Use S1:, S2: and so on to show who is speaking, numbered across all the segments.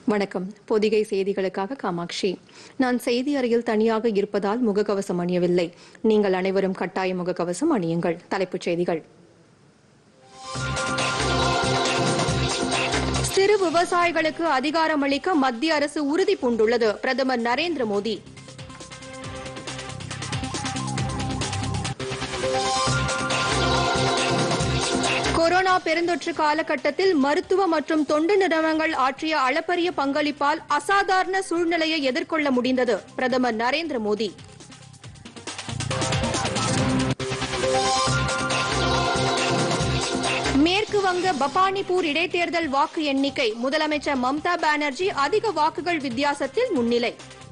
S1: வணக்கம் பொதிகை செய்திகளுக்காக காமாட்சி நான் செய்தி அறையில் தனியாக இருப்பதால் முகக்கவசம் அணியவில்லை நீங்கள் அனைவரும் கட்டாய முகக்கவசம் அணியுங்கள் தலைப்புச் செய்திகள் சிறு விவசாயிகளுக்கு அதிகாரமளிக்க மத்திய அரசு உறுதி பூண்டுள்ளது பிரதமர் நரேந்திர மோடி கொரோனா பெருந்தொற்று காலகட்டத்தில் மருத்துவ மற்றும் தொண்டு நிறுவனங்கள் ஆற்றிய அளப்பரிய பங்களிப்பால் அசாதாரண சூழ்நிலையை எதிர்கொள்ள முடிந்தது பிரதமர் நரேந்திர மோடி மேற்கு வங்க பபானிபூர் இடைத்தேர்தல் வாக்கு எண்ணிக்கை முதலமைச்சர் மம்தா பானர்ஜி அதிக வாக்குகள் வித்தியாசத்தில் முன்னிலை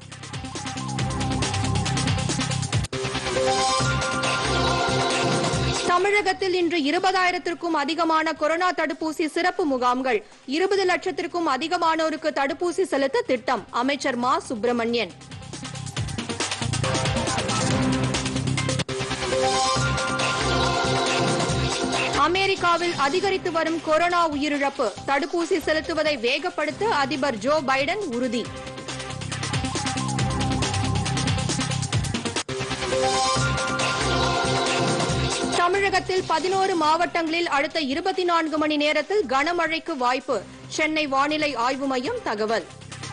S1: தமிழகத்தில் இன்று இருபதாயிரத்திற்கும் அதிகமான கொரோனா தடுப்பூசி சிறப்பு முகாம்கள் இருபது லட்சத்திற்கும் அதிகமானோருக்கு தடுப்பூசி செலுத்த திட்டம் அமைச்சர் மா சுப்பிரமணியன் அமெரிக்காவில் அதிகரித்து வரும் கொரோனா உயிரிழப்பு தடுப்பூசி செலுத்துவதை வேகப்படுத்த அதிபர் ஜோ பைடன் உறுதி தமிழகத்தில் பதினோரு மாவட்டங்களில் அடுத்த இருபத்தி நான்கு மணி நேரத்தில் கனமழைக்கு வாய்ப்பு சென்னை வானிலை ஆய்வு மையம் தகவல்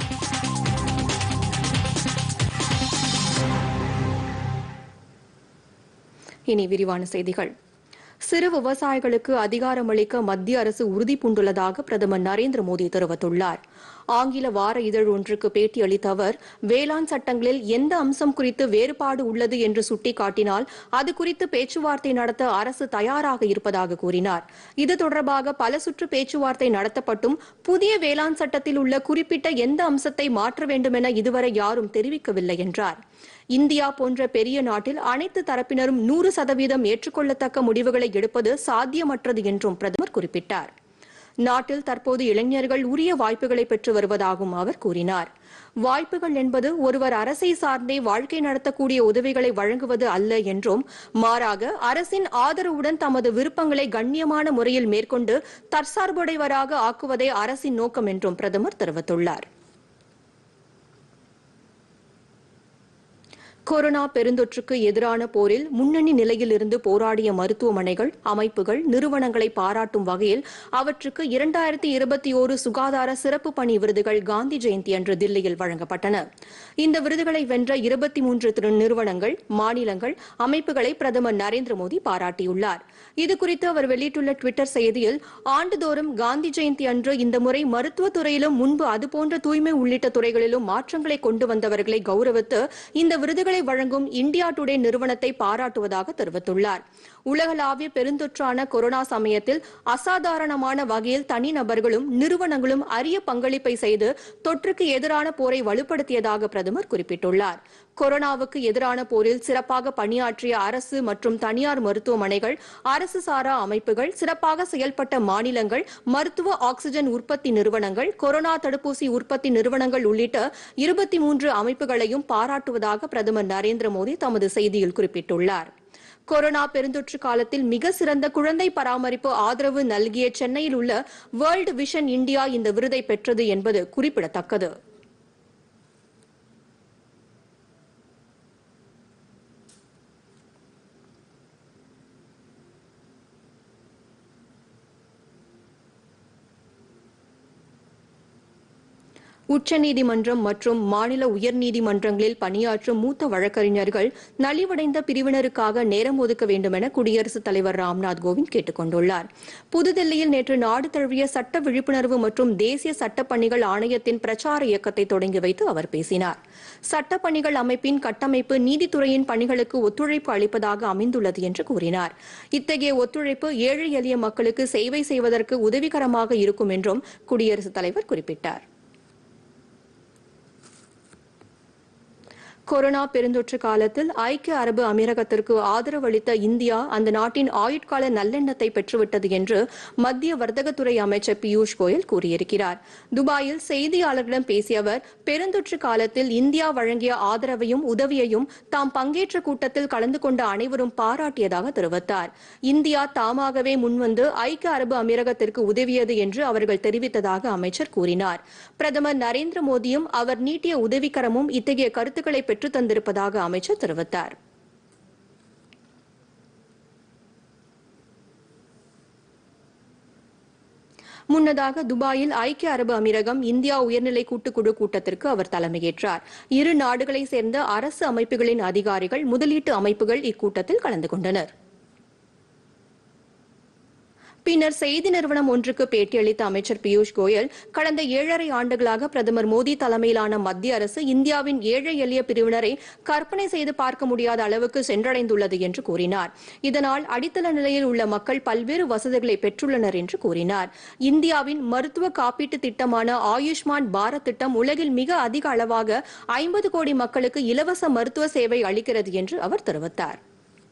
S1: இனி விரிவான செய்திகள் சிறு விவசாயிகளுக்கு அதிகாரமளிக்க மத்திய அரசு உறுதி பூண்டுள்ளதாக பிரதமர் நரேந்திர மோடி தெரிவித்துள்ளார் ஆங்கில வார இதழ் ஒன்றுக்கு பேட்டியளித்த அவர் வேளாண் சட்டங்களில் எந்த அம்சம் குறித்து வேறுபாடு உள்ளது என்று சுட்டிக்காட்டினால் அது குறித்து பேச்சுவார்த்தை நடத்த அரசு தயாராக இருப்பதாக கூறினார் இது தொடர்பாக பல சுற்று பேச்சுவார்த்தை நடத்தப்பட்டும் புதிய வேளாண் சட்டத்தில் உள்ள குறிப்பிட்ட எந்த அம்சத்தை மாற்ற வேண்டும் என இதுவரை யாரும் தெரிவிக்கவில்லை என்றார் இந்தியா போன்ற பெரிய நாட்டில் அனைத்து தரப்பினரும் நூறு சதவீதம் ஏற்றுக்கொள்ளத்தக்க முடிவுகளை எடுப்பது சாத்தியமற்றது என்றும் பிரதமர் குறிப்பிட்டார் நாட்டில் தற்போது இளைஞர்கள் உரிய வாய்ப்புகளை பெற்று வருவதாகவும் அவர் கூறினார் வாய்ப்புகள் என்பது ஒருவர் அரசை சார்ந்தே வாழ்க்கை நடத்தக்கூடிய உதவிகளை வழங்குவது அல்ல என்றும் மாறாக அரசின் ஆதரவுடன் தமது விருப்பங்களை கண்ணியமான முறையில் மேற்கொண்டு தற்சார்புடையவராக ஆக்குவதே அரசின் நோக்கம் என்றும் பிரதமர் தெரிவித்துள்ளார் கொரோனா பெருந்தொற்றுக்கு எதிரான போரில் முன்னணி நிலையில் இருந்து போராடிய மருத்துவமனைகள் அமைப்புகள் நிறுவனங்களை பாராட்டும் வகையில் அவற்றுக்கு இரண்டாயிரத்தி இருபத்தி ஓரு சுகாதார சிறப்பு பணி விருதுகள் காந்தி ஜெயந்தி அன்று தில்லியில் வழங்கப்பட்டன இந்த விருதுகளை வென்ற இருபத்தி மூன்று நிறுவனங்கள் மாநிலங்கள் அமைப்புகளை பிரதமர் நரேந்திர மோடி பாராட்டியுள்ளார் இதுகுறித்து அவர் வெளியிட்டுள்ள டுவிட்டர் செய்தியில் ஆண்டுதோறும் காந்தி ஜெயந்தி அன்று இந்த முறை மருத்துவத் துறையிலும் முன்பு அதுபோன்ற தூய்மை உள்ளிட்ட துறைகளிலும் மாற்றங்களை கொண்டு வந்தவர்களை கௌரவித்து இந்த விருதுகளை வழங்கும் இந்தியா டுடே நிறுவனத்தை பாராட்டுவதாக தெரிவித்துள்ளார் உலகளாவிய பெருந்தொற்றான கொரோனா சமயத்தில் அசாதாரணமான வகையில் தனிநபர்களும் நிறுவனங்களும் அரிய பங்களிப்பை செய்து தொற்றுக்கு எதிரான போரை வலுப்படுத்தியதாக பிரதமர் குறிப்பிட்டுள்ளார் கொரோனாவுக்கு எதிரான போரில் சிறப்பாக பணியாற்றிய அரசு மற்றும் தனியார் மருத்துவமனைகள் அரசு சாரா அமைப்புகள் சிறப்பாக செயல்பட்ட மாநிலங்கள் மருத்துவ ஆக்ஸிஜன் உற்பத்தி நிறுவனங்கள் கொரோனா தடுப்பூசி உற்பத்தி நிறுவனங்கள் உள்ளிட்ட இருபத்தி மூன்று அமைப்புகளையும் பாராட்டுவதாக பிரதமர் நரேந்திர மோடி தமது செய்தியில் குறிப்பிட்டுள்ளார் கொரோனா பெருந்தொற்று காலத்தில் மிக சிறந்த குழந்தை பராமரிப்பு ஆதரவு நல்கிய சென்னையில் உள்ள வேர்ல்டு விஷன் இந்தியா இந்த விருதை பெற்றது என்பது குறிப்பிடத்தக்கது உச்சநீதிமன்றம் மற்றும் மாநில உயர்நீதிமன்றங்களில் பணியாற்றும் மூத்த வழக்கறிஞர்கள் நலிவடைந்த பிரிவினருக்காக நேரம் ஒதுக்க வேண்டும் என குடியரசுத் தலைவர் ராம்நாத் கோவிந்த் கேட்டுக் கொண்டுள்ளார் புதுதில்லியில் நேற்று நாடு தழுவிய சட்ட விழிப்புணர்வு மற்றும் தேசிய சட்டப்பணிகள் ஆணையத்தின் பிரச்சார இயக்கத்தை தொடங்கி வைத்து அவர் பேசினார் சட்டப்பணிகள் அமைப்பின் கட்டமைப்பு நீதித்துறையின் பணிகளுக்கு ஒத்துழைப்பு அளிப்பதாக அமைந்துள்ளது என்று கூறினார் இத்தகைய ஒத்துழைப்பு ஏழை எளிய மக்களுக்கு சேவை செய்வதற்கு உதவிகரமாக இருக்கும் என்றும் குடியரசுத் தலைவர் குறிப்பிட்டார் கொரோனா பெருந்தொற்று காலத்தில் ஐக்கிய அரபு அமீரகத்திற்கு ஆதரவு அளித்த இந்தியா அந்த நாட்டின் ஆயுட்கால நல்லெண்ணத்தை பெற்றுவிட்டது என்று மத்திய வர்த்தகத்துறை அமைச்சர் பியூஷ் கோயல் கூறியிருக்கிறார் துபாயில் செய்தியாளர்களிடம் பேசிய அவர் பெருந்தொற்று காலத்தில் இந்தியா வழங்கிய ஆதரவையும் உதவியையும் தாம் பங்கேற்ற கூட்டத்தில் கலந்து கொண்ட அனைவரும் பாராட்டியதாக தெரிவித்தார் இந்தியா தாமாகவே முன்வந்து ஐக்கிய அரபு அமீரகத்திற்கு உதவியது என்று அவர்கள் தெரிவித்ததாக அமைச்சர் கூறினார் பிரதமர் நரேந்திர மோடியும் அவர் நீட்டிய உதவிக்கரமும் இத்தகைய கருத்துக்களை பெற்றுத் தந்திருப்பதாக அமைச்சர் தெரிவித்தார் முன்னதாக துபாயில் ஐக்கிய அரபு அமீரகம் இந்தியா உயர்நிலை கூட்டுக்குழு கூட்டத்திற்கு அவர் தலைமையேற்றார் இரு நாடுகளைச் சேர்ந்த அரசு அமைப்புகளின் அதிகாரிகள் முதலீட்டு அமைப்புகள் இக்கூட்டத்தில் கலந்து கொண்டனர் பின்னர் செய்தி நிறுவனம் ஒன்றுக்கு பேட்டியளித்த அமைச்சர் பியூஷ் கோயல் கடந்த ஏழரை ஆண்டுகளாக பிரதமர் மோடி தலைமையிலான மத்திய அரசு இந்தியாவின் ஏழை எளிய பிரிவினரை கற்பனை செய்து பார்க்க முடியாத அளவுக்கு சென்றடைந்துள்ளது என்று கூறினார் இதனால் அடித்தள நிலையில் உள்ள மக்கள் பல்வேறு வசதிகளை பெற்றுள்ளனர் என்று கூறினார் இந்தியாவின் மருத்துவ காப்பீட்டு திட்டமான ஆயுஷ்மான் பாரத் திட்டம் உலகில் மிக அதிக அளவாக ஐம்பது கோடி மக்களுக்கு இலவச மருத்துவ சேவை அளிக்கிறது என்று அவர் தெரிவித்தார்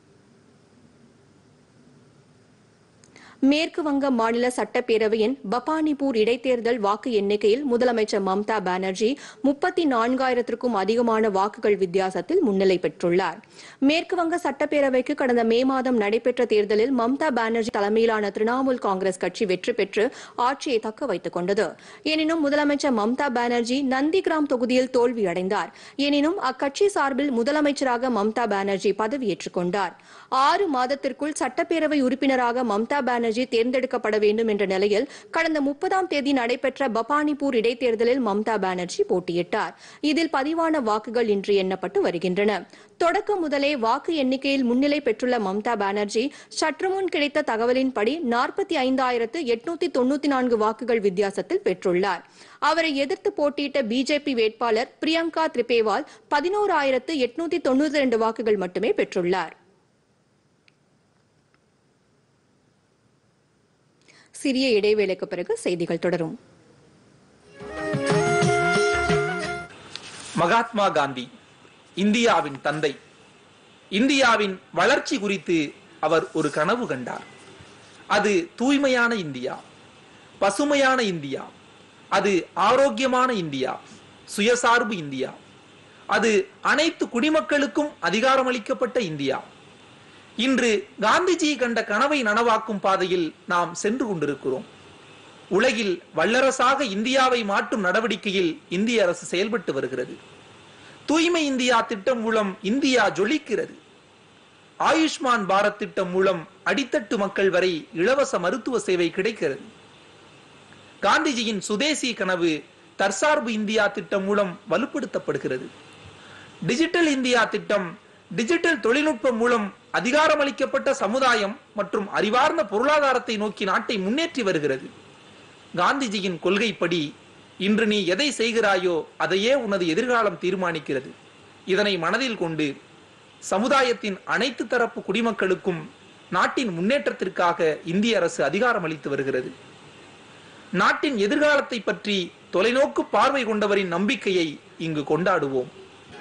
S1: மேற்கு வங்க மாநில சட்டப்பேரவையின் பப்பானிபூர் இடைத்தேர்தல் வாக்கு எண்ணிக்கையில் முதலமைச்சர் மம்தா பானர்ஜி முப்பத்தி நான்காயிரத்திற்கும் அதிகமான வாக்குகள் வித்தியாசத்தில் முன்னிலை பெற்றுள்ளார் மேற்கு வங்க சட்டப்பேரவைக்கு கடந்த மே மாதம் நடைபெற்ற தேர்தலில் மம்தா பானர்ஜி தலைமையிலான திரிணாமுல் காங்கிரஸ் கட்சி வெற்றி பெற்று ஆட்சியை தக்க வைத்துக் கொண்டது எனினும் முதலமைச்சர் மம்தா பானர்ஜி நந்திகிராம் தொகுதியில் தோல்வியடைந்தார் எனினும் அக்கட்சி சார்பில் முதலமைச்சராக மம்தா பானர்ஜி பதவியேற்றுக் கொண்டார் ஆறு மாதத்திற்குள் சட்டப்பேரவை உறுப்பினராக மம்தா பானர்ஜி தேர்ந்தெடுக்கப்பட வேண்டும் என்ற நிலையில் கடந்த முப்பதாம் தேதி நடைபெற்ற பப்பானிபூர் இடைத்தேர்தலில் மம்தா பானர்ஜி போட்டியிட்டார் இதில் பதிவான வாக்குகள் இன்று எண்ணப்பட்டு வருகின்றன தொடக்கம் முதலே வாக்கு எண்ணிக்கையில் முன்னிலை பெற்றுள்ள மம்தா பானர்ஜி சற்று முன் கிடைத்த தகவலின்படி நாற்பத்தி ஐந்தாயிரத்து எட்நூத்தி தொண்ணூத்தி நான்கு வாக்குகள் வித்தியாசத்தில் பெற்றுள்ளார் அவரை எதிர்த்து போட்டியிட்ட பிஜேபி வேட்பாளர் பிரியங்கா திரிபேவால் பதினோராயிரத்து எட்நூத்தி தொண்ணூத்தி இரண்டு வாக்குகள் மட்டுமே பெற்றுள்ளார் சிறிய இடைவேளைக்கு பிறகு செய்திகள் தொடரும்
S2: மகாத்மா காந்தி இந்தியாவின் தந்தை இந்தியாவின் வளர்ச்சி குறித்து அவர் ஒரு கனவு கண்டார் அது தூய்மையான இந்தியா பசுமையான இந்தியா அது ஆரோக்கியமான இந்தியா சுயசார்பு இந்தியா அது அனைத்து குடிமக்களுக்கும் அதிகாரமளிக்கப்பட்ட இந்தியா இன்று காந்திஜி கண்ட கனவை நனவாக்கும் பாதையில் நாம் சென்று கொண்டிருக்கிறோம் உலகில் வல்லரசாக இந்தியாவை மாற்றும் நடவடிக்கையில் இந்திய அரசு செயல்பட்டு வருகிறது தூய்மை இந்தியா திட்டம் மூலம் இந்தியா ஜொலிக்கிறது ஆயுஷ்மான் பாரத் திட்டம் மூலம் அடித்தட்டு மக்கள் வரை இலவச மருத்துவ சேவை கிடைக்கிறது காந்திஜியின் சுதேசி கனவு தற்சார்பு இந்தியா திட்டம் மூலம் வலுப்படுத்தப்படுகிறது டிஜிட்டல் இந்தியா திட்டம் டிஜிட்டல் தொழில்நுட்பம் மூலம் அதிகாரமளிக்கப்பட்ட சமுதாயம் மற்றும் அறிவார்ந்த பொருளாதாரத்தை நோக்கி நாட்டை முன்னேற்றி வருகிறது காந்திஜியின் கொள்கைப்படி இன்று நீ எதை செய்கிறாயோ அதையே உனது எதிர்காலம் தீர்மானிக்கிறது இதனை மனதில் கொண்டு சமுதாயத்தின் அனைத்து தரப்பு குடிமக்களுக்கும் நாட்டின் முன்னேற்றத்திற்காக இந்திய அரசு அதிகாரம் அளித்து வருகிறது நாட்டின் எதிர்காலத்தை பற்றி தொலைநோக்கு பார்வை கொண்டவரின் நம்பிக்கையை இங்கு கொண்டாடுவோம்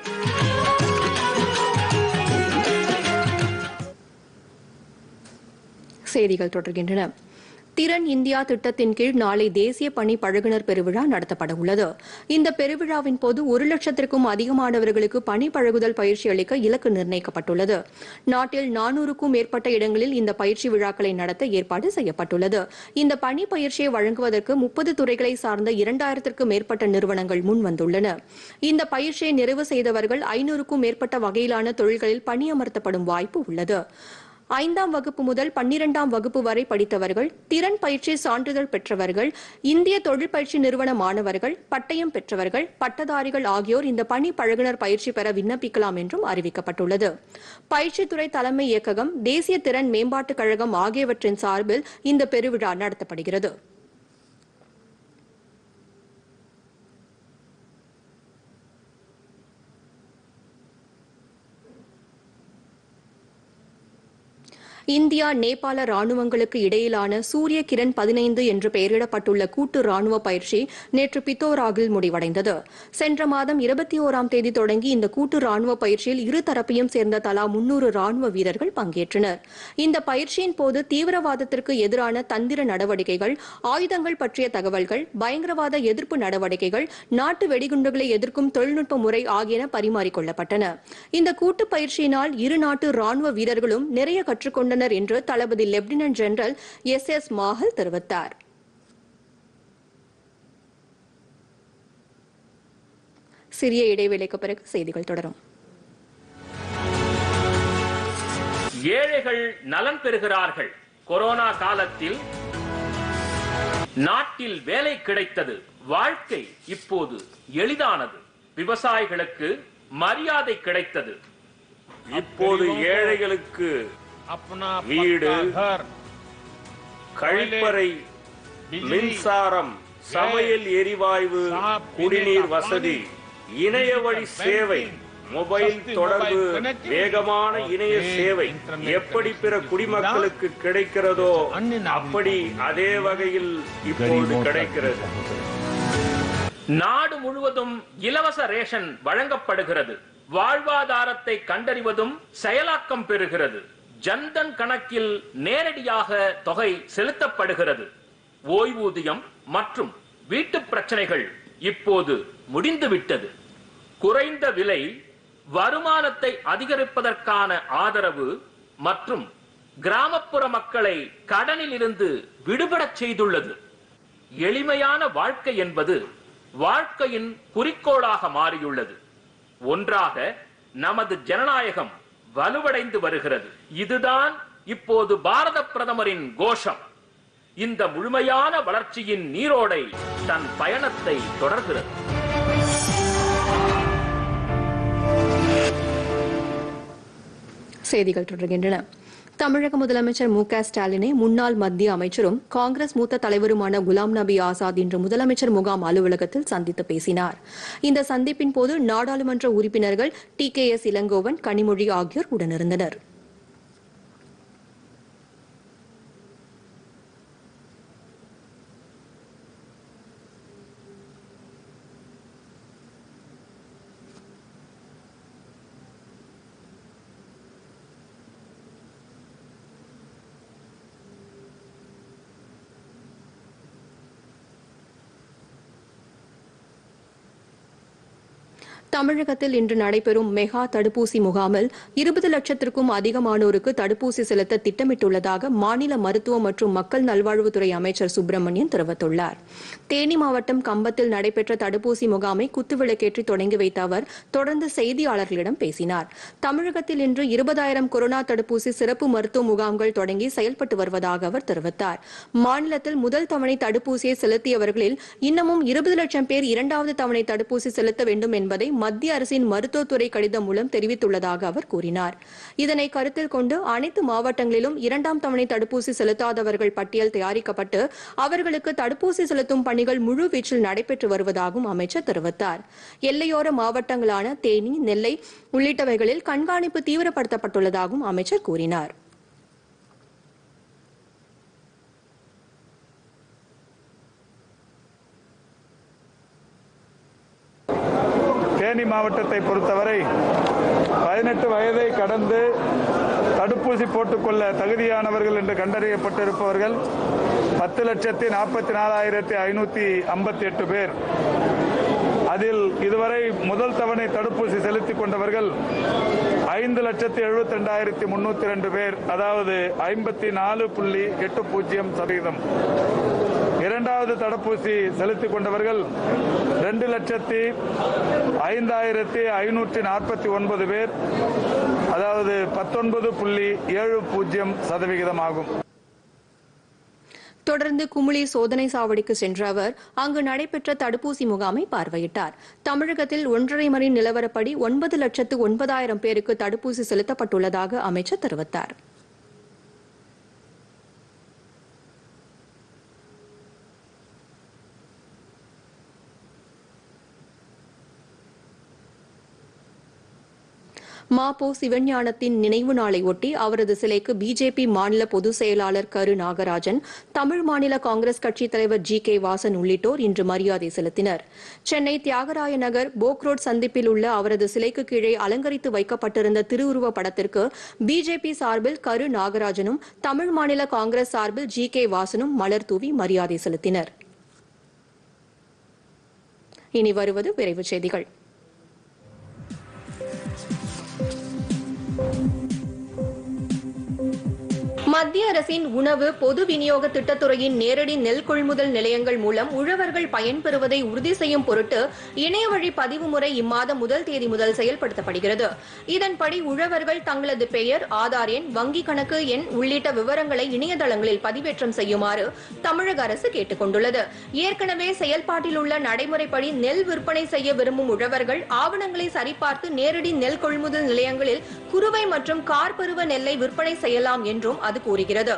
S1: செய்திகள் தொடர்கின்றன திறன் இந்தியா திட்டத்தின் கீழ் நாளை தேசிய பணி பழகுனர் பெருவிழா நடத்தப்பட உள்ளது இந்த பெருவிழாவின் போது ஒரு லட்சத்திற்கும் அதிகமானவர்களுக்கு பணி பழகுதல் பயிற்சி அளிக்க இலக்கு நிர்ணயிக்கப்பட்டுள்ளது நாட்டில் நானூறுக்கும் மேற்பட்ட இடங்களில் இந்த பயிற்சி விழாக்களை நடத்த ஏற்பாடு செய்யப்பட்டுள்ளது இந்த பணி பயிற்சியை வழங்குவதற்கு முப்பது துறைகளை சார்ந்த இரண்டாயிரத்திற்கும் மேற்பட்ட நிறுவனங்கள் முன் வந்துள்ளன இந்த பயிற்சியை நிறைவு செய்தவர்கள் ஐநூறுக்கும் மேற்பட்ட வகையிலான தொழில்களில் பணியமர்த்தப்படும் வாய்ப்பு உள்ளது ஐந்தாம் வகுப்பு முதல் பன்னிரெண்டாம் வகுப்பு வரை படித்தவர்கள் திறன் பயிற்சி சான்றிதழ் பெற்றவர்கள் இந்திய தொழில் பயிற்சி நிறுவன மாணவர்கள் பட்டயம் பெற்றவர்கள் பட்டதாரிகள் ஆகியோர் இந்த பணி பழகுனர் பயிற்சி பெற விண்ணப்பிக்கலாம் என்றும் அறிவிக்கப்பட்டுள்ளது பயிற்சித்துறை தலைமை இயக்ககம் தேசிய திறன் மேம்பாட்டுக் கழகம் ஆகியவற்றின் சார்பில் இந்த பெருவிழா நடத்தப்படுகிறது இந்தியா நேபாள ராணுவங்களுக்கு இடையிலான சூரிய கிரண் பதினைந்து என்று பெயரிடப்பட்டுள்ள கூட்டு ராணுவ பயிற்சி நேற்று பித்தோராகில் முடிவடைந்தது சென்ற மாதம் இருபத்தி ஓராம் தேதி தொடங்கி இந்த கூட்டு ராணுவ பயிற்சியில் இரு தரப்பையும் சேர்ந்த தலா முன்னூறு ராணுவ வீரர்கள் பங்கேற்றனர் இந்த பயிற்சியின் போது தீவிரவாதத்திற்கு எதிரான தந்திர நடவடிக்கைகள் ஆயுதங்கள் பற்றிய தகவல்கள் பயங்கரவாத எதிர்ப்பு நடவடிக்கைகள் நாட்டு வெடிகுண்டுகளை எதிர்க்கும் தொழில்நுட்ப முறை ஆகியன பரிமாறிக்கொள்ளப்பட்டன இந்த கூட்டு பயிற்சியினால் இரு நாட்டு ராணுவ வீரர்களும் நிறைய கற்றுக்கொண்டனர் என்று தளபதி lieutenant general S S Mahal தெரிவித்தார் சிறிய இடைவேளைக்கு பிறகு செய்திகள் தொடரும்
S3: ஏழைகள் நலன் பெறுகிறார்கள் கொரோனா காலத்தில் நாட்டில் வேலை கிடைத்தது வாழ்க்கை இப்போது எளிதானது விவசாயிகளுக்கு மரியாதை கிடைத்தது
S4: இப்போது ஏழைகளுக்கு
S5: अपना
S4: வீடு,
S5: पक्का घर
S4: கழிப்பறை மின்சாரம் சமையல் எரிவாயு குடிநீர் வசதி இணைய வழி சேவை மொபைல் தொடர்பு வேகமான இணைய சேவை எப்படி பிற குடிமக்களுக்கு கிடைக்கிறதோ அப்படி அதே வகையில் இப்போது கிடைக்கிறது
S3: நாடு முழுவதும் இலவச ரேஷன் வழங்கப்படுகிறது வாழ்வாதாரத்தை கண்டறிவதும் செயலாக்கம் பெறுகிறது ஜன்தன் கணக்கில் நேரடியாக தொகை செலுத்தப்படுகிறது ஓய்வூதியம் மற்றும் வீட்டு பிரச்சனைகள் இப்போது முடிந்துவிட்டது குறைந்த விலை வருமானத்தை அதிகரிப்பதற்கான ஆதரவு மற்றும் கிராமப்புற மக்களை கடனில் இருந்து விடுபடச் செய்துள்ளது எளிமையான வாழ்க்கை என்பது வாழ்க்கையின் குறிக்கோளாக மாறியுள்ளது ஒன்றாக நமது ஜனநாயகம் வலுவடைந்து வருகிறது இதுதான் இப்போது பாரத பிரதமரின் கோஷம் இந்த முழுமையான வளர்ச்சியின் நீரோடை தன் பயணத்தை தொடர்கிறது
S1: செய்திகள் தொடர்கின்றன தமிழக முதலமைச்சர் மு க ஸ்டாலினை முன்னாள் மத்திய அமைச்சரும் காங்கிரஸ் மூத்த தலைவருமான குலாம் நபி ஆசாத் இன்று முதலமைச்சர் முகாம் அலுவலகத்தில் சந்தித்து பேசினார் இந்த சந்திப்பின் போது நாடாளுமன்ற உறுப்பினர்கள் T K S Elangovan Kanimozhi ஆகியோர் உடனிருந்தனர் தமிழகத்தில் இன்று நடைபெறும் மெகா தடுப்பூசி முகாமில் இருபது லட்சத்திற்கும் அதிகமானோருக்கு தடுப்பூசி செலுத்த திட்டமிட்டுள்ளதாக மாநில மருத்துவ மற்றும் மக்கள் நல்வாழ்வுத்துறை அமைச்சர் சுப்பிரமணியன் தெரிவித்துள்ளார் தேனி மாவட்டம் கம்பத்தில் நடைபெற்ற தடுப்பூசி முகாமை குத்துவிளக்கேற்றி தொடங்கி வைத்த அவர் தொடர்ந்து செய்தியாளர்களிடம் பேசினார் தமிழகத்தில் இன்று இருபதாயிரம் கொரோனா தடுப்பூசி சிறப்பு மருத்துவ முகாம்கள் தொடங்கி செயல்பட்டு வருவதாக அவர் தெரிவித்தார் மாநிலத்தில் முதல் தவணை தடுப்பூசியை செலுத்தியவர்களில் இன்னமும் இருபது லட்சம் பேர் இரண்டாவது தவணை தடுப்பூசி செலுத்த வேண்டும் என்பதை மத்திய அரசின் மருத்துவத்துறை கடிதம் மூலம் தெரிவித்துள்ளதாக அவர் கூறினார் இதனை கருத்தில் கொண்டு அனைத்து மாவட்டங்களிலும் இரண்டாம் தவணை தடுப்பூசி செலுத்தாதவர்கள் பட்டியல் தயாரிக்கப்பட்டு அவர்களுக்கு தடுப்பூசி செலுத்தும் பணிகள் முழுவீச்சில் நடைபெற்று வருவதாகவும் அமைச்சர் தெரிவித்தார் எல்லையோர மாவட்டங்களான தேனி நெல்லை உள்ளிட்டவைகளில் கண்காணிப்பு தீவிரப்படுத்தப்பட்டுள்ளதாகவும் அமைச்சர் கூறினார்
S6: தேனி மாவட்டத்தை பொறுத்தவரை பதினெட்டு வயதை கடந்து தடுப்பூசி போட்டுக்கொள்ள தகுதியானவர்கள் என்று கண்டறியப்பட்டிருப்பவர்கள் பத்து லட்சத்தி நாற்பத்தி நாலாயிரத்தி ஐநூத்தி ஐம்பத்தி எட்டு பேர் அதில் இதுவரை முதல் தவணை தடுப்பூசி செலுத்திக் கொண்டவர்கள் ஐந்து லட்சத்தி எழுபத்தி ரெண்டாயிரத்தி முன்னூத்தி ரெண்டு பேர் அதாவது ஐம்பத்தி நாலு புள்ளி எட்டு பூஜ்ஜியம் சதவீதம் இரண்டாவது தடுப்பூசி செலுத்திக் கொண்டவர்கள் ரெண்டு லட்சத்தி ஐந்தாயிரத்தி ஐநூற்றி நாற்பத்தி ஒன்பது பேர் அதாவது பத்தொன்பது புள்ளி ஏழு பூஜ்ஜியம் சதவிகிதம் ஆகும்
S1: தொடர்ந்து குமுளி சோதனை சாவடிக்கு சென்ற அவர் அங்கு நடைபெற்ற தடுப்பூசி முகாமை பார்வையிட்டார் தமிழகத்தில் ஒன்றரை மணி நிலவரப்படி ஒன்பது லட்சத்து ஒன்பதாயிரம் பேருக்கு தடுப்பூசி செலுத்தப்பட்டுள்ளதாக அமைச்சர் தெரிவித்தார் மாபோ சிவஞானத்தின் நினைவு நாளை ஒட்டி அவரது சிலைக்கு பிஜேபி மாநில பொதுச் செயலாளர் கரு நாகராஜன் தமிழ் மாநில காங்கிரஸ் கட்சித் தலைவர் ஜி கே வாசன் உள்ளிட்டோர் இன்று மரியாதை செலுத்தினர் சென்னை தியாகராய நகர் போக் ரோட் சந்திப்பில் உள்ள அவரது சிலைக்கு கீழே அலங்கரித்து வைக்கப்பட்டிருந்த திருவுருவ படத்திற்கு பிஜேபி சார்பில் கரு நாகராஜனும் தமிழ் மாநில காங்கிரஸ் சார்பில் ஜி கே வாசனும் மலர் தூவி மரியாதை செலுத்தினர் இனி வருவது விரைவுச் செய்திகள் மத்திய அரசின் உணவு பொது விநியோக திட்டத்துறையின் நேரடி நெல் கொள்முதல் நிலையங்கள் மூலம் உழவர்கள் பயன்பெறுவதை உறுதி செய்யும் பொருட்டு இணையவழி பதிவு முறை இம்மாதம் முதல் தேதி முதல் செயல்படுத்தப்படுகிறது இதன்படி உழவர்கள் தங்களது பெயர் ஆதார் எண் வங்கிக் கணக்கு எண் உள்ளிட்ட விவரங்களை இணையதளங்களில் பதிவேற்றம் செய்யுமாறு தமிழக அரசு கேட்டுக் கொண்டுள்ளது ஏற்கனவே செயல்பாட்டில் உள்ள நடைமுறைப்படி நெல் விற்பனை செய்ய விரும்பும் உழவர்கள் ஆவணங்களை சரிபார்த்து நேரடி நெல் கொள்முதல் நிலையங்களில் குறுவை மற்றும் கார் பருவ நெல்லை விற்பனை செய்யலாம் என்றும் அது கூறுகிறது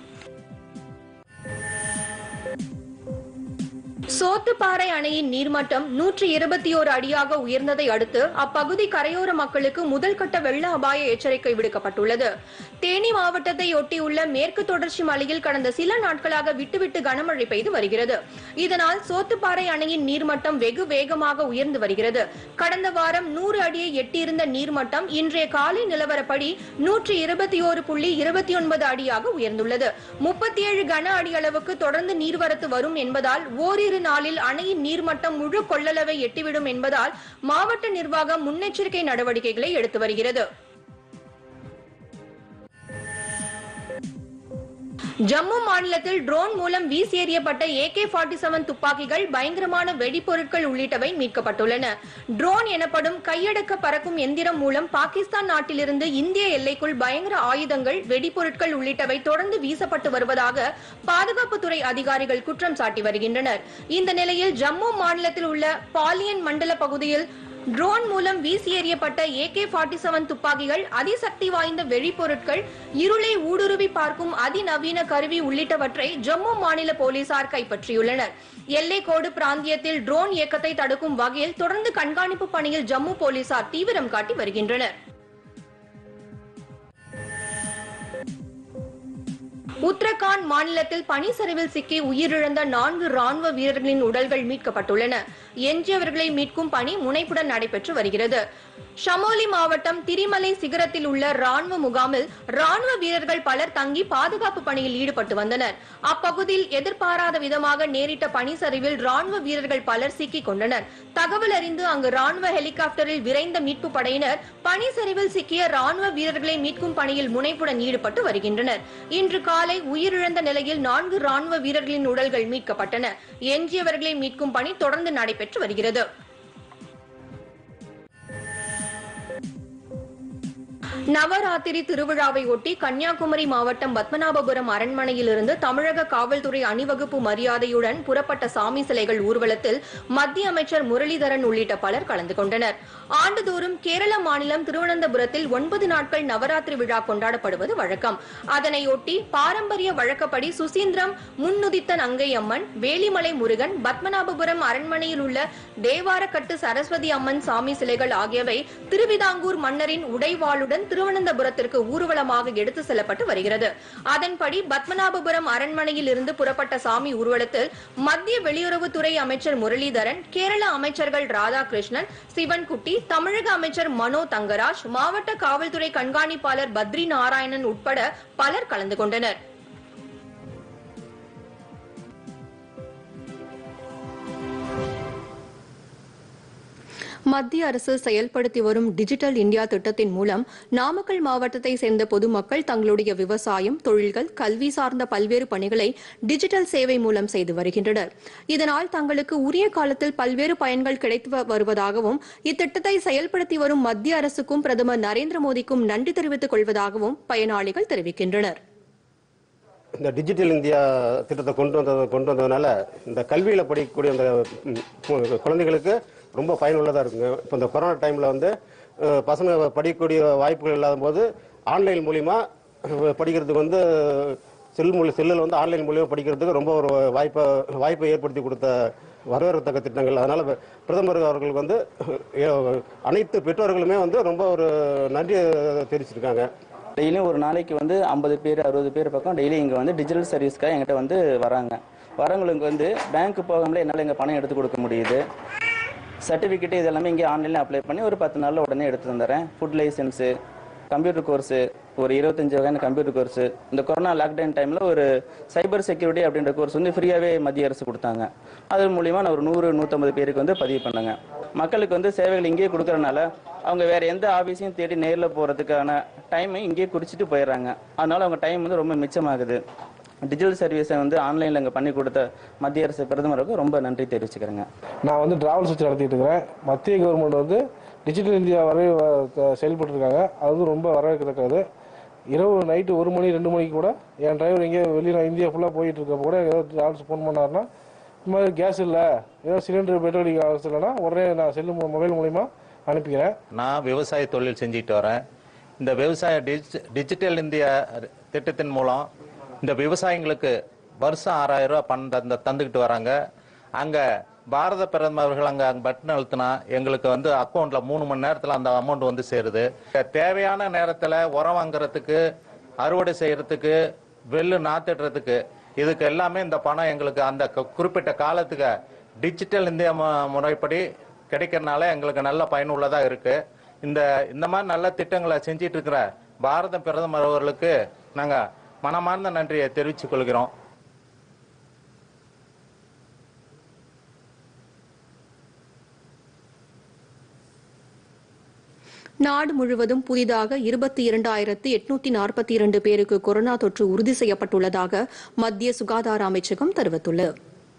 S1: சோத்துப்பாறை அணையின் நீர்மட்டம் நூற்றி இருபத்தி ஓரு அடியாக உயர்ந்ததை அடுத்து அப்பகுதி கரையோர மக்களுக்கு முதல் கட்ட வெள்ள அபாய எச்சரிக்கை விடுக்கப்பட்டுள்ளது தேனி மாவட்டத்தை ஒட்டியுள்ள மேற்கு தொடர்ச்சி மலையில் கடந்த சில நாட்களாக விட்டுவிட்டு கனமழை பெய்து வருகிறது இதனால் சோத்துப்பாறை அணையின் நீர்மட்டம் வெகு வேகமாக உயர்ந்து வருகிறது கடந்த வாரம் நூறு அடியை எட்டியிருந்த நீர்மட்டம் இன்றைய காலை நிலவரப்படி நூற்றி இருபத்தி ஓரு புள்ளி இருபத்தி ஒன்பது அடியாக உயர்ந்துள்ளது முப்பத்தி ஏழு கன அடி அளவுக்கு தொடர்ந்து நீர்வரத்து வரும் என்பதால் ஓரிரு நாளில் அணையின் நீர்மட்டம் முழு கொள்ளளவை எட்டிவிடும் என்பதால் மாவட்ட நிர்வாகம் முன்னெச்சரிக்கை நடவடிக்கைகளை எடுத்து வருகிறது ஜம்மு மாநிலத்தில் ட்ரோன் மூலம் வீசி எறியப்பட்ட ஏகே ஃபார்ட்டி செவன் துப்பாக்கிகள் பயங்கரமான வெடிப்பொருட்கள் உள்ளிட்டவை மீட்கப்பட்டுள்ளன ட்ரோன் எனப்படும் கையடக்க பறக்கும் எந்திரம் மூலம் பாகிஸ்தான் நாட்டிலிருந்து இந்திய எல்லைக்குள் பயங்கர ஆயுதங்கள் வெடிப்பொருட்கள் உள்ளிட்டவை தொடர்ந்து வீசப்பட்டு வருவதாக பாதுகாப்புத்துறை அதிகாரிகள் குற்றம் சாட்டி வருகின்றனர் இந்த நிலையில் ஜம்மு மாநிலத்தில் உள்ள பாலியன் மண்டல பகுதியில் ட்ரோன் மூலம் வீசி எறியப்பட்ட ஏகே ஃபார்ட்டி செவன் துப்பாக்கிகள் அதிசக்தி வாய்ந்த வெடிப்பொருட்கள் இருளை ஊடுருவி பார்க்கும் அதிநவீன கருவி உள்ளிட்டவற்றை ஜம்மு மாநில போலீசார் கைப்பற்றியுள்ளனர் எல்லைக்கோடு பிராந்தியத்தில் ட்ரோன் இயக்கத்தை தடுக்கும் வகையில் தொடர்ந்து கண்காணிப்பு பணியில் ஜம்மு போலீசார் தீவிரம் காட்டி வருகின்றனர் உத்தரகாண்ட் மாநிலத்தில் பனிச்சரிவில் சிக்கி உயிரிழந்த நான்கு ராணுவ வீரர்களின் உடல்கள் மீட்கப்பட்டுள்ளன எஞ்சியவர்களை மீட்கும் பணி முனைப்புடன் நடைபெற்று வருகிறது ஷமோலி மாவட்டம் திரிமலை சிகரத்தில் உள்ள ராணுவ முகாமில் ராணுவ வீரர்கள் பலர் தங்கி பாதுகாப்பு பணியில் ஈடுபட்டு வந்தனர் அப்பகுதியில் எதிர்பாராத விதமாக நேரிட்ட பனிச்சரிவில் ராணுவ வீரர்கள் பலர் சிக்கிக் கொண்டனர் தகவல் அறிந்து அங்கு ராணுவ ஹெலிகாப்டரில் விரைந்த மீட்பு படையினர் பனிச்சரிவில் சிக்கிய ராணுவ வீரர்களை மீட்கும் பணியில் முனைப்புடன் ஈடுபட்டு வருகின்றனர் இன்று காலை உயிரிழந்த நிலையில் நான்கு ராணுவ வீரர்களின் உடல்கள் மீட்கப்பட்டன எஞ்சியவர்களை மீட்கும் பணி தொடர்ந்து நடைபெற்று வருகிறது நவராத்திரி திருவிழாவை ஒட்டி கன்னியாகுமரி மாவட்டம் பத்மநாபபுரம் அரண்மனையிலிருந்து தமிழக காவல்துறை அணிவகுப்பு மரியாதையுடன் புறப்பட்ட சாமி சிலைகள் ஊர்வலத்தில் மத்திய அமைச்சர் முரளிதரன் உள்ளிட்ட பலர் கலந்து கொண்டனர் ஆண்டுதோறும் கேரள மாநிலம் திருவனந்தபுரத்தில் ஒன்பது நாட்கள் நவராத்திரி விழா கொண்டாடப்படுவது வழக்கம் அதனையொட்டி பாரம்பரிய வழக்கப்படி சுசீந்திரம் முன்னுதித்த நங்கை அம்மன் வேலிமலை முருகன் பத்மநாபபுரம் அரண்மனையில் உள்ள தேவாரக்கட்டு சரஸ்வதி அம்மன் சாமி சிலைகள் ஆகியவை திருவிதாங்கூர் மன்னரின் உடைவாளுடன் திருவனந்தபுரத்திற்கு ஊர்வலமாக எடுத்து செல்லப்பட்டு வருகிறது அதன்படி பத்மநாபபுரம் அரண்மனையில் இருந்து புறப்பட்ட சாமி ஊர்வலத்தில் மத்திய வெளியுறவுத்துறை அமைச்சர் முரளிதரன் கேரள அமைச்சர்கள் ராதாகிருஷ்ணன் சிவன்குட்டி தமிழக அமைச்சர் மனோ தங்கராஜ் மாவட்ட காவல்துறை கண்காணிப்பாளர் பத்ரி நாராயணன் உட்பட பலர் கலந்து கொண்டனர் மத்திய அரசு செயல்படுத்தி வரும் டிஜிட்டல் இந்தியா திட்டத்தின் மூலம் நாமக்கல் மாவட்டத்தை சேர்ந்த பொதுமக்கள் தங்களுடைய விவசாயம் தொழில்கள் கல்வி சார்ந்த பல்வேறு பணிகளை டிஜிட்டல் சேவை மூலம் செய்து வருகின்றனர் இதனால் தங்களுக்கு உரிய காலத்தில் பல்வேறு பயன்கள் கிடைத்து வருவதாகவும் இத்திட்டத்தை செயல்படுத்தி வரும் மத்திய அரசுக்கும் பிரதமர் நரேந்திர மோடிக்கும் நன்றி தெரிவித்துக் கொள்வதாகவும் பயனாளிகள் தெரிவிக்கின்றனர்
S5: இந்த டிஜிட்டல் இந்தியா திட்டத்தை கொண்டு வந்தது கொண்டு வந்ததுனால இந்த கல்வியில் படிக்கக்கூடிய அந்த ம், கு- குழந்தைகளுக்கு ரொம்ப பயனுள்ளதாக இருக்குங்க இப்போ இந்த கொரோனா டைமில் வந்து அஹ், பசங்க படிக்கக்கூடிய வாய்ப்புகள் இல்லாத போது ஆன்லைன் மூலிமா அஹ், படிக்கிறதுக்கு வந்து செல் மூலி செல்லில் வந்து ஆன்லைன் மூலியமா படிக்கிறதுக்கு ரொம்ப ஒரு வாய்ப்பை வாய்ப்பை ஏற்படுத்தி கொடுத்த வரவேற்கத்தக்க திட்டங்கள் அதனால் பிரதமர் அவர்களுக்கு வந்து அஹ், அனைத்து பெற்றோர்களுமே வந்து ரொம்ப ஒரு நன்றியை தெரிவிச்சிருக்காங்க
S7: டெய்லியும் ஒரு நாளைக்கு வந்து ஐம்பது பேர் அறுபது பேர் பக்கம் டெய்லி இங்கே வந்து டிஜிட்டல் சர்வீஸ்க்காக எங்கிட்ட வந்து வராங்க வரவங்களுக்கு வந்து பேங்க் போகாமலே என்னால் எங்கள் பணம் எடுத்து கொடுக்க முடியுது சர்டிஃபிகேட் இது எல்லாமே இங்கே ஆன்லைனில் அப்ளை பண்ணி ஒரு பத்து நாளில் உடனே எடுத்து தந்துடுறேன் ஃபுட் லைசன்ஸு கம்ப்யூட்டர் கோர்ஸு ஒரு இருபத்தஞ்சு வகையான கம்ப்யூட்டர் கோர்ஸு இந்த கொரோனா லாக்டவுன் டைமில் ஒரு சைபர் செக்யூரிட்டி அப்படின்ற கோர்ஸ் வந்து ஃப்ரீயாகவே மத்திய அரசு கொடுத்தாங்க அது மூலிமா நான் ஒரு நூறு நூற்றம்பது பேருக்கு வந்து பதிவு பண்ணேங்க மக்களுக்கு வந்து சேவைகள் இங்கேயே கொடுக்கறனால அவங்க வேற எந்த ஆஃபீஸையும் தேடி நேரில் போகிறதுக்கான டைமை இங்கேயே குறிச்சிட்டு போயிடுறாங்க அதனால அவங்க டைம் வந்து ரொம்ப மிச்சமாகுது டிஜிட்டல் சர்வீஸை வந்து ஆன்லைனில் இங்கே பண்ணி கொடுத்த மத்திய அரசு பிரதமருக்கு ரொம்ப நன்றி தெரிவிச்சுக்கிறேங்க
S8: நான் வந்து டிராவல்ஸ் வச்சு நடத்திட்டு இருக்கிறேன் மத்திய கவர்மெண்ட் வந்து டிஜிட்டல் இந்தியா வரை செயல்பட்டு இருக்காங்க அது வந்து ரொம்ப வரவேற்கத்தக்கது இரவு நைட்டு ஒரு மணி ரெண்டு மணிக்கு கூட என் டிரைவர் எங்கேயோ வெளியில் இந்தியா ஃபுல்லாக போயிட்டு இருக்கப்போ கூட ஏதோ டிராவல்ஸ் ஃபோன் பண்ணாருன்னா இந்த மாதிரி கேஸ் இல்லை ஏதோ சிலிண்டர் பெட்ரோல் அவசியம் இல்லைன்னா உடனே நான் செல்லு மொபைல் மூலிமா அனுப்பிக்கிறேன்
S9: நான் விவசாய தொழில் செஞ்சுட்டு வரேன் இந்த விவசாய டிஜி- டிஜிட்டல் இந்தியா திட்டத்தின் மூலம் இந்த விவசாயிங்களுக்கு வருஷம் ஆறாயிரம் ரூபாய் பணம் தந்து தந்துக்கிட்டு வராங்க அங்கே பாரத பிரதமர் அவர்கள் அங்கே பட்டன் அழுத்தினா எங்களுக்கு வந்து அக்கௌண்ட்டில் மூணு மணி நேரத்தில் அந்த அமௌண்ட் வந்து சேருது தேவையான நேரத்தில் உரம் வாங்குறதுக்கு அறுவடை செய்யறதுக்கு வெள்ளு நாத்திடுறதுக்கு இதுக்கு எல்லாமே இந்த பணம் எங்களுக்கு அந்த கு- குறிப்பிட்ட காலத்துக்கு டிஜிட்டல் இந்தியா மு- முறைப்படி கிடைக்கிறனால எங்களுக்கு நல்ல பயனுள்ளதாக இருக்கு இந்த இந்த மாதிரி நல்ல திட்டங்களை செஞ்சிட்டு இருக்கிற பாரத பிரதமர் அவர்களுக்கு நாங்கள் மனமார்ந்த நன்றியை தெரிவித்துக் கொள்கிறோம்
S1: நாடு முழுவதும் புதிதாக இருபத்தி இரண்டாயிரத்து எட்நூத்தி நாற்பத்தி இரண்டு பேருக்கு கொரோனா தொற்று உறுதி செய்யப்பட்டுள்ளதாக மத்திய சுகாதார அமைச்சகம் தெரிவித்துள்ளது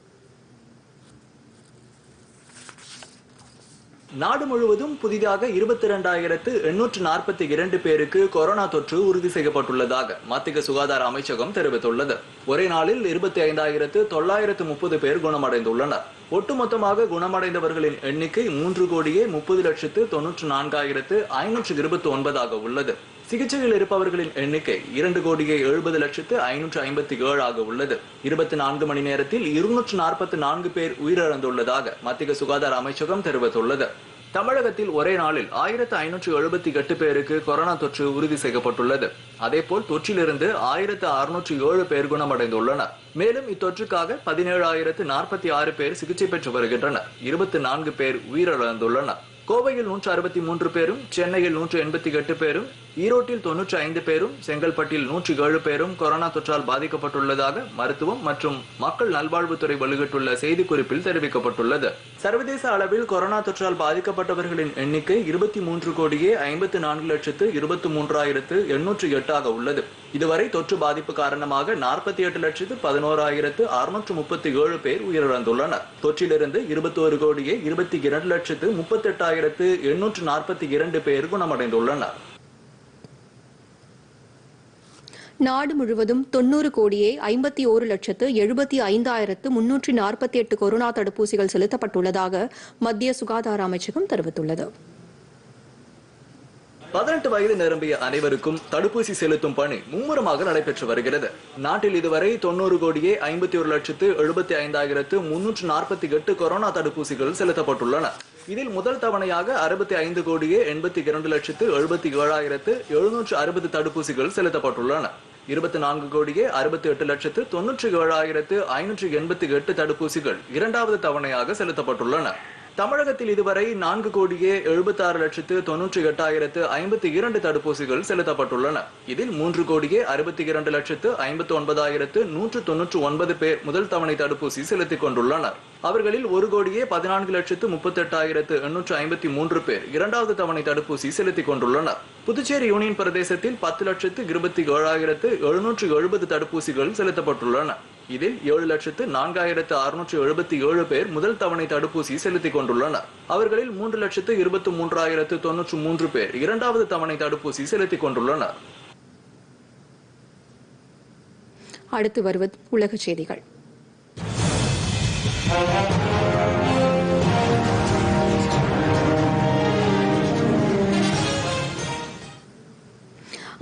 S10: நாடு முழுவதும் புதிதாக இருபத்தி இரண்டாயிரத்து எண்ணூற்று நாற்பத்தி இரண்டு பேருக்கு கொரோனா தொற்று உறுதி செய்யப்பட்டுள்ளதாக மத்திய சுகாதார அமைச்சகம் தெரிவித்துள்ளது ஒரே நாளில் இருபத்தி ஐந்தாயிரத்து தொள்ளாயிரத்து முப்பது பேர் குணமடைந்துள்ளனர் ஒட்டுமொத்தமாக குணமடைந்தவர்களின் எண்ணிக்கை மூன்று கோடியே முப்பது லட்சத்து தொன்னூற்று நான்காயிரத்து ஐநூற்று இருபத்தி ஒன்பதாக உள்ளது சிகிச்சையில் இருப்பவர்களின் எண்ணிக்கை இரண்டு கோடியே எழுபது லட்சத்து ஐநூற்று ஐம்பத்தி ஏழாக உள்ளது இருபத்தி நான்கு மணி நேரத்தில் இருநூற்று நாற்பத்தி நான்கு பேர் உயிரிழந்துள்ளதாக மத்திய சுகாதார அமைச்சகம் தெரிவித்துள்ளது தமிழகத்தில் ஒரே நாளில் ஆயிரத்து ஐநூற்று எழுபத்தி எட்டு பேருக்கு கொரோனா தொற்று உறுதி செய்யப்பட்டுள்ளது அதேபோல் தொற்றிலிருந்து ஆயிரத்து அறுநூற்று ஏழு பேர் குணமடைந்துள்ளனர் மேலும் இத்தொற்றுக்காக பதினேழாயிரத்து நாற்பத்தி ஆறு பேர் சிகிச்சை பெற்று வருகின்றனர் இருபத்தி நான்கு பேர் உயிரிழந்துள்ளனர் கோவையில் நூற்று அறுபத்தி மூன்று பேரும் சென்னையில் நூற்று எண்பத்தி எட்டு பேரும் ஈரோட்டில் தொன்னூற்றி ஐந்து பேரும் செங்கல்பட்டில் நூற்றி ஏழு பேரும் கொரோனா தொற்றால் பாதிக்கப்பட்டுள்ளதாக மருத்துவம் மற்றும் மக்கள் நல்வாழ்வுத்துறை வெளியிட்டுள்ள செய்திக்குறிப்பில் தெரிவிக்கப்பட்டுள்ளது சர்வதேச அளவில் கொரோனா தொற்றால் பாதிக்கப்பட்டவர்களின் எண்ணிக்கை இருபத்தி மூன்று கோடியே ஐம்பத்தி நான்கு லட்சத்து இருபத்தி மூன்றாயிரத்து எண்ணூற்று எட்டாக உள்ளது இதுவரை தொற்று பாதிப்பு காரணமாக நாற்பத்தி எட்டு லட்சத்து பதினோராயிரத்து அறுநூற்று முப்பத்தி ஏழு பேர் உயிரிழந்துள்ளனர் தொற்றிலிருந்து இருபத்தோரு கோடியே இருபத்தி இரண்டு லட்சத்து முப்பத்தி எட்டாயிரத்து எண்ணூற்று நாற்பத்தி இரண்டு பேர் குணமடைந்துள்ளனர்
S1: நாடு முழுவதும் தொன்னூறு கோடியே ஐம்பத்தி ஓரு லட்சத்து எழுபத்தி ஐந்தாயிரத்து முன்னூற்றி நாற்பத்தி எட்டு கொரோனா தடுப்பூசிகள் செலுத்தப்பட்டுள்ளதாக மத்திய சுகாதார அமைச்சகம் தெரிவித்துள்ளது
S10: பதினெட்டு வயது நிரம்பிய அனைவருக்கும் தடுப்பூசி செலுத்தும் பணி மும்முரமாக நடைபெற்று வருகிறது நாட்டில் இதுவரை தொண்ணூறு கோடியே ஐம்பத்தி ஒரு லட்சத்து எழுபத்தி ஐந்தாயிரத்து முன்னூற்று நாற்பத்தி எட்டு கொரோனா தடுப்பூசிகள் செலுத்தப்பட்டுள்ளன இதில் முதல் தவணையாக அறுபத்தி ஐந்து கோடியே எண்பத்தி இரண்டு லட்சத்து எழுபத்தி ஏழாயிரத்து எழுநூற்று அறுபது தடுப்பூசிகள் செலுத்தப்பட்டுள்ளன இருபத்தி நான்கு கோடியே அறுபத்தி எட்டு லட்சத்து தொன்னூற்றி ஏழாயிரத்து ஐநூற்று எண்பத்தி எட்டு தடுப்பூசிகள் இரண்டாவது தவணையாக செலுத்தப்பட்டுள்ளன தமிழகத்தில் இதுவரை நான்கு கோடியே எழுபத்தாறு லட்சத்து தொன்னூற்றி எட்டாயிரத்து ஐம்பத்தி இரண்டு தடுப்பூசிகள் செலுத்தப்பட்டுள்ளன இதில் மூன்று கோடியே அறுபத்தி இரண்டு லட்சத்து ஐம்பத்தி ஒன்பதாயிரத்து நூற்று தொன்னூற்று ஒன்பது பேர் முதல் தவணை தடுப்பூசி செலுத்திக் கொண்டுள்ளனர் அவர்களில் ஒரு கோடியே பதினான்கு லட்சத்து முப்பத்தி எட்டாயிரத்து எண்ணூற்று ஐம்பத்தி மூன்று பேர் இரண்டாவது தவணை தடுப்பூசி செலுத்திக் கொண்டுள்ளனர் புதுச்சேரி யூனியன் பிரதேசத்தில் பத்து லட்சத்து இருபத்தி ஏழாயிரத்து எழுநூற்று எழுபது தடுப்பூசிகள் செலுத்தப்பட்டுள்ளன இதில் ஏழு லட்சத்து நான்காயிரத்து அறுநூற்று எழுபத்தி ஏழு பேர் முதல் தவணை தடுப்பூசி செலுத்திக் கொண்டுள்ளனர் அவர்களில் மூன்று லட்சத்து இருபத்தி மூன்றாயிரத்து தொன்னூற்று மூன்று பேர் இரண்டாவது தவணை தடுப்பூசி செலுத்திக் கொண்டுள்ளனர்
S1: அடுத்து வருவது உலகச் செய்திகள்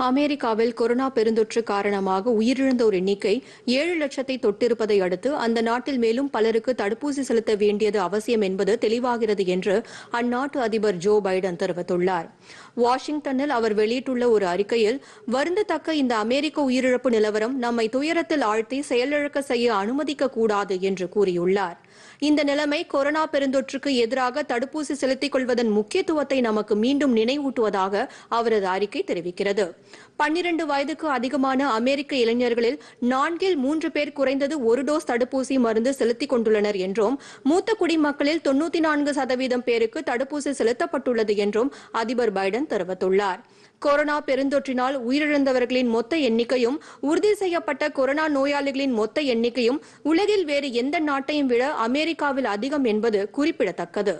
S1: அமெரிக்காவில் கொரோனா பெருந்தொற்று காரணமாக உயிரிழந்தோர் எண்ணிக்கை ஏழு லட்சத்தை தொட்டிருப்பதை அடுத்து அந்த நாட்டில் மேலும் பலருக்கு தடுப்பூசி செலுத்த வேண்டியது அவசியம் என்பது தெளிவாகிறது என்று அந்நாட்டு அதிபர் ஜோ பைடன் தெரிவித்துள்ளார் வாஷிங்டனில் அவர் வெளியிட்டுள்ள ஒரு அறிக்கையில் வருந்தத்தக்க இந்த அமெரிக்க உயிரிழப்பு நிலவரம் நம்மை துயரத்தில் ஆழ்த்தி செயலிழக்க செய்ய அனுமதிக்க கூடாது என்று கூறியுள்ளார் இந்த நிலைமை கொரோனா பெருந்தொற்றுக்கு எதிராக தடுப்பூசி செலுத்திக் கொள்வதன் முக்கியத்துவத்தை நமக்கு மீண்டும் நினைவூட்டுவதாக அவரது அறிக்கை தெரிவிக்கிறது பன்னிரண்டு வயதுக்கு அதிகமான அமெரிக்க இளைஞர்களில் நான்கில் மூன்று பேர் குறைந்தது ஒரு டோஸ் தடுப்பூசி மருந்து செலுத்திக் கொண்டுள்ளனர் என்றும் மூத்த குடிமக்களில் தொன்னூத்தி நான்கு சதவீதம் பேருக்கு தடுப்பூசி செலுத்தப்பட்டுள்ளது என்றும் அதிபர் பைடன் தெரிவித்துள்ளார் கொரோனா பெருந்தொற்றினால் உயிரிழந்தவர்களின் மொத்த எண்ணிக்கையும் உறுதி செய்யப்பட்ட கொரோனா நோயாளிகளின் மொத்த எண்ணிக்கையும் உலகில் வேறு எந்த நாட்டையும் விட அமெரிக்காவில் அதிகம் என்பது குறிப்பிடத்தக்கது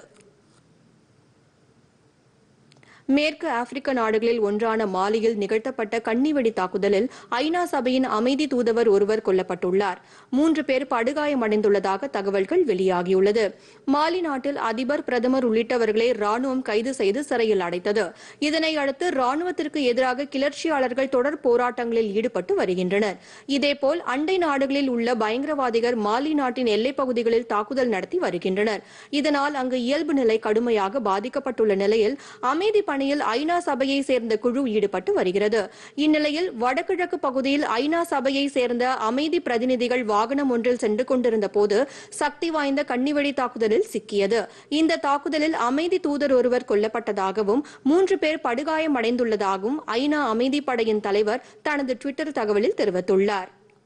S1: மேற்கு ஆப்பிரிக்க நாடுகளில் ஒன்றான மாலியில் நிகழ்த்தப்பட்ட கன்னிவெடி தாக்குதலில் ஐநா சபையின் அமைதி தூதுவர் ஒருவர் கொல்லப்பட்டுள்ளார் மூன்று பேர் படுகாயமடைந்துள்ளதாக தகவல்கள் வெளியாகியுள்ளது மாலி நாட்டில் அதிபர் பிரதமர் உள்ளிட்டவர்களை ராணுவம் கைது செய்து சிறையில் அடைத்தது இதனை அடுத்து ராணுவத்திற்கு எதிராக கிளர்ச்சியாளர்கள் தொடர் போராட்டங்களில் ஈடுபட்டு வருகின்றனர் இதேபோல் அண்டை நாடுகளில் உள்ள பயங்கரவாதிகள் மாலி நாட்டின் எல்லைப் பகுதிகளில் தாக்குதல் நடத்தி வருகின்றனர் இதனால் அங்கு இயல்பு நிலை கடுமையாக பாதிக்கப்பட்டுள்ள நிலையில் அமைதி பணியில் ஐநா சபையை சேர்ந்த குழு ஈடுபட்டு வருகிறது இந்நிலையில் வடகிழக்கு பகுதியில் ஐநா சபையை சேர்ந்த அமைதி பிரதிநிதிகள் வாகனம் ஒன்றில் சென்று கொண்டிருந்த போது சக்தி வாய்ந்த கன்னிவெடி தாக்குதலில் சிக்கியது இந்த தாக்குதலில் அமைதி தூதர் ஒருவர் கொல்லப்பட்டதாகவும் மூன்று பேர் படுகாயமடைந்துள்ளதாகவும் ஐநா அமைதி படையின் தலைவர் தனது டுவிட்டர் தகவலில் தெரிவித்துள்ளார்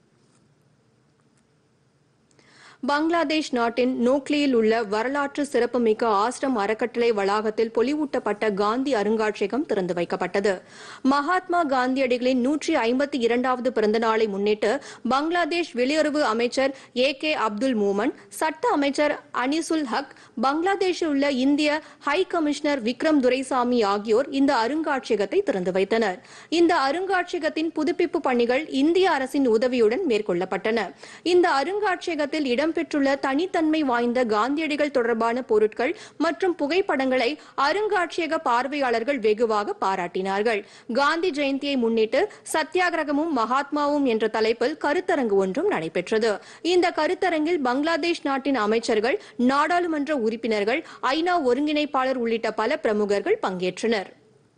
S1: பங்களாதேஷ் நாட்டின் நோக்லியில் உள்ள வரலாற்று சிறப்புமிக்க ஆசிரம் அறக்கட்டளை வளாகத்தில் பொலிவூட்டப்பட்ட காந்தி அருங்காட்சியகம் திறந்து வைக்கப்பட்டது மகாத்மா காந்தியடிகளின் நூற்றி ஐம்பத்தி இரண்டாவது பிறந்த நாளை முன்னிட்டு பங்களாதேஷ் வெளியுறவு அமைச்சர் ஏ கே அப்துல் மூமன் சட்ட அமைச்சர் அனிசுல் ஹக் பங்களாதேஷில் உள்ள இந்திய ஹை கமிஷனர் விக்ரம் துரைசாமி ஆகியோர் இந்த அருங்காட்சியகத்தை திறந்து வைத்தனர் இந்த அருங்காட்சியகத்தின் புதுப்பிப்பு பணிகள் இந்திய அரசின் உதவியுடன் மேற்கொள்ளப்பட்டன இந்த அருங்காட்சியகத்தில் இடம்பெற்றுள்ள தனித்தன்மை வாய்ந்த காந்தியடிகள் தொடர்பான பொருட்கள் மற்றும் புகைப்படங்களை அருங்காட்சியக பார்வையாளர்கள் வெகுவாக பாராட்டினார்கள் காந்தி ஜெயந்தியை முன்னிட்டு சத்தியாகிரகமும் மகாத்மாவும் என்ற தலைப்பில் கருத்தரங்கு ஒன்றும் நடைபெற்றது இந்த கருத்தரங்கில் பங்களாதேஷ் நாட்டின் அமைச்சர்கள் நாடாளுமன்ற உறுப்பினர்கள் ஐநா ஒருங்கிணைப்பாளர் உள்ளிட்ட பல பிரமுகர்கள் பங்கேற்றனர்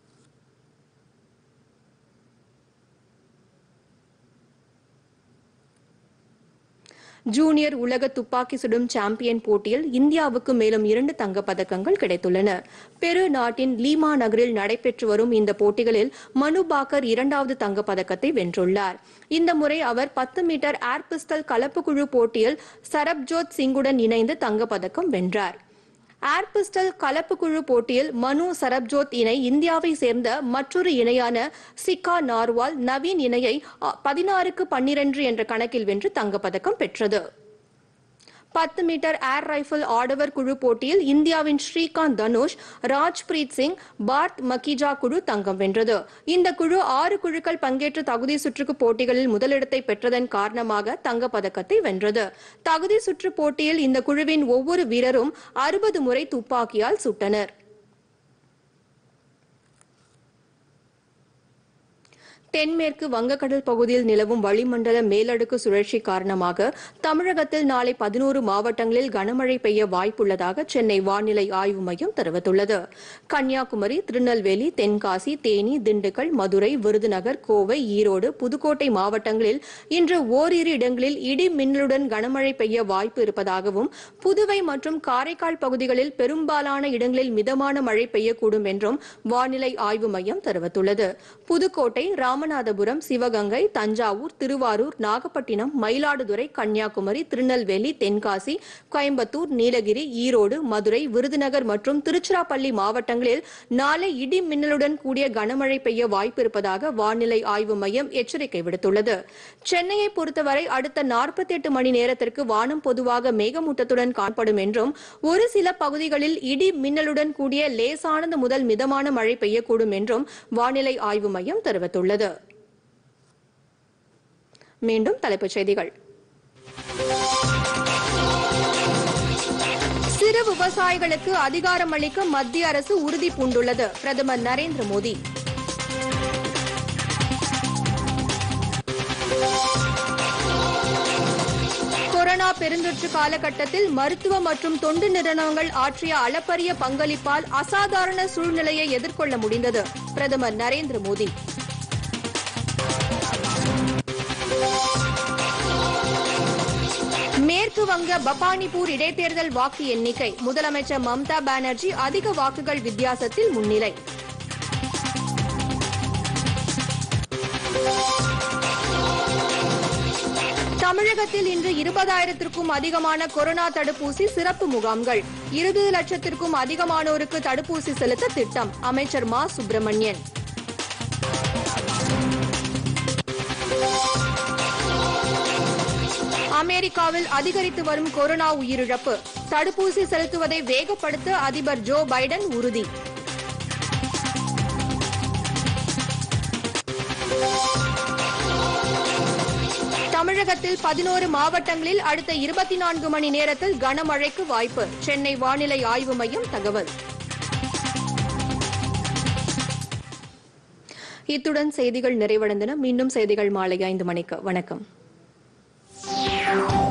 S1: ஜூனியர் உலக துப்பாக்கி சுடும் சாம்பியன் போட்டியில் இந்தியாவுக்கு மேலும் இரண்டு தங்கப் பதக்கங்கள் கிடைத்துள்ளன பெரு நாட்டின் லீமா நகரில் நடைபெற்று வரும் இந்த போட்டிகளில் மனு பாக்கர் இரண்டாவது தங்கப் பதக்கத்தை வென்றுள்ளார் இந்த முறை அவர் பத்து மீட்டர் ஏர் பிஸ்டல் கலப்பு குழு போட்டியில் சரப்ஜோத் சிங்குடன் இணைந்து தங்கப் பதக்கம் வென்றார் ஏர் பிஸ்டல் கலப்பு குழு போட்டியில் மனு சரப்ஜோத் இணை இந்தியாவை சேர்ந்த மற்றொரு இணையான சிக்கா நார்வால் நவீன் இணையை பதினாறுக்கு பன்னிரண்டு என்ற கணக்கில் வென்று தங்கப்பதக்கம் பெற்றது பத்து மீட்டர் ஏர் ரைபிள் ஆடவர் குழு போட்டியில் இந்தியாவின் ஸ்ரீகாந்த் தனுஷ் ராஜ்பிரீத் சிங் பார்த் மக்கிஜா குழு தங்கம் வென்றது இந்த குழு ஆறு குழுக்கள் பங்கேற்ற தகுதி சுற்றுக்கு போட்டிகளில் முதலிடத்தை பெற்றதன் காரணமாக தங்கப்பதக்கத்தை வென்றது தகுதி சுற்று போட்டியில் இந்த குழுவின் ஒவ்வொரு வீரரும் அறுபது முறை துப்பாக்கியால் சுட்டனர் தென்மேற்கு வங்கக்கடல் பகுதியில் நிலவும் வளிமண்டல மேலடுக்கு சுழற்சி காரணமாக தமிழகத்தில் நாளை பதினோரு மாவட்டங்களில் கனமழை பெய்ய வாய்ப்புள்ளதாக சென்னை வானிலை ஆய்வு மையம் தெரிவித்துள்ளது கன்னியாகுமரி திருநெல்வேலி தென்காசி தேனி திண்டுக்கல் மதுரை விருதுநகர் கோவை ஈரோடு புதுக்கோட்டை மாவட்டங்களில் இன்று ஓரிரு இடங்களில் இடி மின்னலுடன் கனமழை பெய்ய வாய்ப்பு இருப்பதாகவும் புதுவை மற்றும் காரைக்கால் பகுதிகளில் பெரும்பாலான இடங்களில் மிதமான மழை பெய்யக்கூடும் என்றும் வானிலை ஆய்வு மையம் தெரிவித்துள்ளது புதுக்கோட்டை ராமநாதபுரம் சிவகங்கை தஞ்சாவூர் திருவாரூர் நாகப்பட்டினம் மயிலாடுதுறை கன்னியாகுமரி திருநெல்வேலி தென்காசி கோயம்புத்தூர் நீலகிரி ஈரோடு மதுரை விருதுநகர் மற்றும் திருச்சிராப்பள்ளி மாவட்டங்களில் நாளை இடி மின்னலுடன் கூடிய கனமழை பெய்ய வாய்ப்பு இருப்பதாக வானிலை ஆய்வு மையம் எச்சரிக்கை விடுத்துள்ளது சென்னையை பொறுத்தவரை அடுத்த நாற்பத்தி எட்டு மணி நேரத்திற்கு வானம் பொதுவாக மேகமூட்டத்துடன் காணப்படும் என்றும் ஒரு சில பகுதிகளில் இடி மின்னலுடன் கூடிய லேசானது முதல் மிதமான மழை பெய்யக்கூடும் என்றும் வானிலை ஆய்வு மையம் தெரிவித்துள்ளது மீண்டும் தலைப்புச் செய்திகள் சிறு விவசாயிகளுக்கு அதிகாரம் அளிக்க மத்திய அரசு உறுதி பூண்டுள்ளது பிரதமர் நரேந்திர மோடி பெருந்தொற்று காலகட்டத்தில் மருத்துவ மற்றும் தொண்டு நிறுவனங்கள் ஆற்றிய அளப்பரிய பங்களிப்பால் அசாதாரண சூழ்நிலையை எதிர்கொள்ள முடிந்தது பிரதமர் நரேந்திர மோடி மேற்கு வங்க பபானிபூர் இடைத்தேர்தல் வாக்கு எண்ணிக்கை முதலமைச்சர் மம்தா பானர்ஜி அதிக வாக்குகள் வித்தியாசத்தில் முன்னிலை தமிழகத்தில் இன்று இருபதாயிரத்திற்கும் அதிகமான கொரோனா தடுப்பூசி சிறப்பு முகாம்கள் இருபது லட்சத்திற்கும் அதிகமானோருக்கு தடுப்பூசி செலுத்த திட்டம் அமைச்சர் மா சுப்பிரமணியன் அமெரிக்காவில் அதிகரித்து வரும் கொரோனா உயிரிழப்பு தடுப்பூசி செலுத்துவதை வேகப்படுத்த அதிபர் ஜோ பைடன் உறுதி தமிழகத்தில் பதினோரு மாவட்டங்களில் அடுத்த இருபத்தி நான்கு மணி நேரத்தில் கனமழைக்கு வாய்ப்பு சென்னை வானிலை ஆய்வு மையம் தகவல் இத்துடன் செய்திகள் நிறைவடைந்தன மீண்டும் செய்திகள் மாலை ஐந்து மணிக்கு வணக்கம்